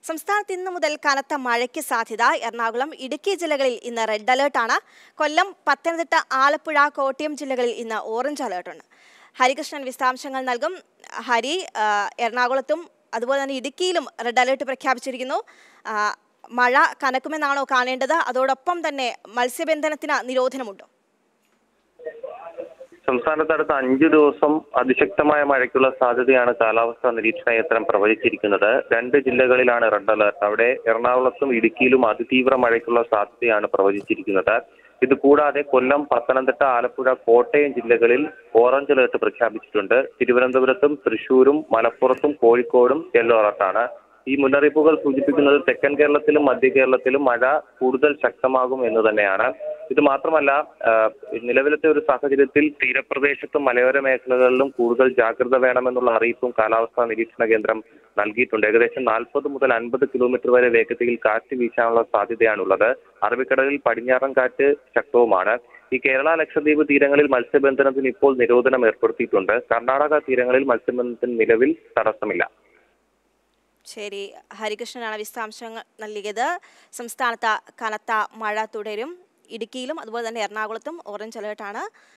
സംസ്ഥാനത്ത് ഇന്ന് മുതൽ കനത്ത മഴയ്ക്ക് സാധ്യത എറണാകുളം ഇടുക്കി ജില്ലകളിൽ ഇന്ന് റെഡ് അലേർട്ടാണ് കൊല്ലം പത്തനംതിട്ട ആലപ്പുഴ കോട്ടയം ജില്ലകളിൽ ഇന്ന് ഓറഞ്ച് അലേർട്ടുണ്ട് ഹരികൃഷ്ണൻ വിശദാംശങ്ങൾ നൽകും ഹരി ആ, എറണാകുളത്തും അതുപോലെ തന്നെ ഇടുക്കിയിലും റെഡ് അലേർട്ട് പ്രഖ്യാപിച്ചിരിക്കുന്നു ആ, മഴ കനക്കുമെന്നാണോ കാണേണ്ടത് അതോടൊപ്പം തന്നെ മത്സ്യബന്ധനത്തിന് നിരോധനമുണ്ടോ സംസ്ഥാനത്ത് അടുത്ത അഞ്ചു ദിവസം അതിശക്തമായ മഴയ്ക്കുള്ള സാധ്യതയാണ് കാലാവസ്ഥാ നിരീക്ഷണ കേന്ദ്രം പ്രവചിച്ചിരിക്കുന്നത് രണ്ട് ജില്ലകളിലാണ് റെഡ് അലർട്ട് അവിടെ എറണാകുളത്തും ഇടുക്കിയിലും അതിതീവ്ര മഴയ്ക്കുള്ള സാധ്യതയാണ് പ്രവചിച്ചിരിക്കുന്നത് ഇത് കൂടാതെ കൊല്ലം പത്തനംതിട്ട ആലപ്പുഴ കോട്ടയം ജില്ലകളിൽ ഓറഞ്ച് അലർട്ട് പ്രഖ്യാപിച്ചിട്ടുണ്ട് തിരുവനന്തപുരത്തും തൃശൂരും മലപ്പുറത്തും കോഴിക്കോടും യെല്ലോ അലർട്ടാണ് ഈ മുന്നറിയിപ്പുകൾ സൂചിപ്പിക്കുന്നത് തെക്കൻ കേരളത്തിലും മധ്യ കേരളത്തിലും മഴ കൂടുതൽ ശക്തമാകും എന്ന് തന്നെയാണ് ഇത് മാത്രമല്ല ആ, നിലവിലത്തെ ഒരു സാഹചര്യത്തിൽ തീരപ്രദേശത്തും മലയോര മേഖലകളിലും കൂടുതൽ ജാഗ്രത വേണമെന്നുള്ള അറിയിപ്പും കാലാവസ്ഥാ നിരീക്ഷണ കേന്ദ്രം നൽകിയിട്ടുണ്ട് ഏകദേശം നാൽപ്പത് മുതൽ അൻപത് കിലോമീറ്റർ വരെ വേഗതയിൽ കാറ്റ് വീശാനുള്ള സാധ്യതയാണുള്ളത് അറബിക്കടലിൽ പടിഞ്ഞാറൻ കാറ്റ് ശക്തവുമാണ് ഈ കേരള ലക്ഷദ്വീപ് തീരങ്ങളിൽ മത്സ്യബന്ധനത്തിന് ഇപ്പോൾ നിരോധനം ഏർപ്പെടുത്തിയിട്ടുണ്ട് കർണാടക തീരങ്ങളിൽ മത്സ്യബന്ധനത്തിന് നിലവിൽ തടസ്സമില്ല ശരി ഹരികൃഷ്ണനാണ് വിശദാംശങ്ങൾ നൽകിയത് സംസ്ഥാനത്ത് കനത്ത മഴ തുടരും ഇടുക്കിയിലും അതുപോലെ തന്നെ എറണാകുളത്തും ഓറഞ്ച് അലേർട്ടാണ്